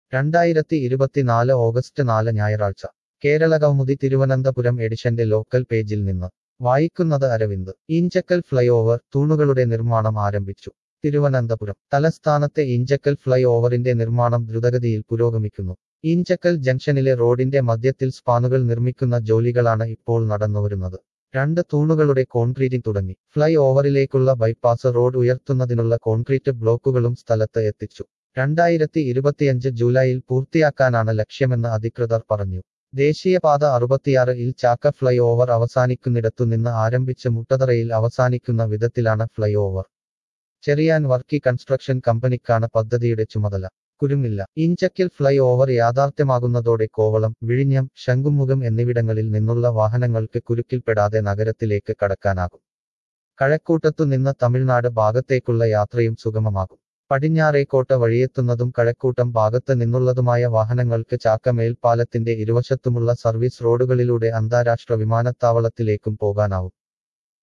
രണ്ടായിരത്തി ഇരുപത്തിനാല് ഓഗസ്റ്റ് നാല് ഞായറാഴ്ച കേരള കൗമുദി തിരുവനന്തപുരം എഡിഷന്റെ ലോക്കൽ പേജിൽ നിന്ന് വായിക്കുന്നത് അരവിന്ദ് ഈഞ്ചക്കൽ ഫ്ലൈ ഓവർ തൂണുകളുടെ നിർമ്മാണം ആരംഭിച്ചു തിരുവനന്തപുരം തലസ്ഥാനത്തെ ഈഞ്ചക്കൽ ഫ്ലൈ ഓവറിന്റെ നിർമ്മാണം ദ്രുതഗതിയിൽ പുരോഗമിക്കുന്നു ഈഞ്ചക്കൽ ജംഗ്ഷനിലെ റോഡിന്റെ മധ്യത്തിൽ സ്പാനുകൾ നിർമ്മിക്കുന്ന ജോലികളാണ് ഇപ്പോൾ നടന്നുവരുന്നത് രണ്ട് തൂണുകളുടെ കോൺക്രീറ്റിംഗ് തുടങ്ങി ഫ്ലൈ ഓവറിലേക്കുള്ള ബൈപ്പാസ് റോഡ് ഉയർത്തുന്നതിനുള്ള കോൺക്രീറ്റ് ബ്ലോക്കുകളും സ്ഥലത്ത് എത്തിച്ചു രണ്ടായിരത്തി ഇരുപത്തിയഞ്ച് ജൂലൈയിൽ പൂർത്തിയാക്കാനാണ് ലക്ഷ്യമെന്ന് അധികൃതർ പറഞ്ഞു ദേശീയപാത അറുപത്തിയാറ് ഇൽ ചാക്ക ഫ്ലൈ ഓവർ അവസാനിക്കുന്നിടത്തു നിന്ന് ആരംഭിച്ച് മുട്ടതറയിൽ അവസാനിക്കുന്ന വിധത്തിലാണ് flyover Cheriyan Varkey construction കമ്പനിക്കാണ് പദ്ധതിയുടെ ചുമതല കുരുങ്ങില്ല ഇഞ്ചക്കൽ ഫ്ലൈ ഓവർ യാഥാർത്ഥ്യമാകുന്നതോടെ കോവളം വിഴിഞ്ഞം ശംഖുമുഖം എന്നിവിടങ്ങളിൽ നിന്നുള്ള വാഹനങ്ങൾക്ക് കുരുക്കിൽപ്പെടാതെ നഗരത്തിലേക്ക് കടക്കാനാകും കഴക്കൂട്ടത്തു നിന്ന് തമിഴ്നാട് ഭാഗത്തേക്കുള്ള യാത്രയും സുഗമമാകും പടിഞ്ഞാറേക്കോട്ട വഴിയെത്തുന്നതും കഴക്കൂട്ടം ഭാഗത്ത് നിന്നുള്ളതുമായ വാഹനങ്ങൾക്ക് ചാക്ക മേൽപ്പാലത്തിന്റെ ഇരുവശത്തുമുള്ള സർവീസ് റോഡുകളിലൂടെ അന്താരാഷ്ട്ര വിമാനത്താവളത്തിലേക്കും പോകാനാവും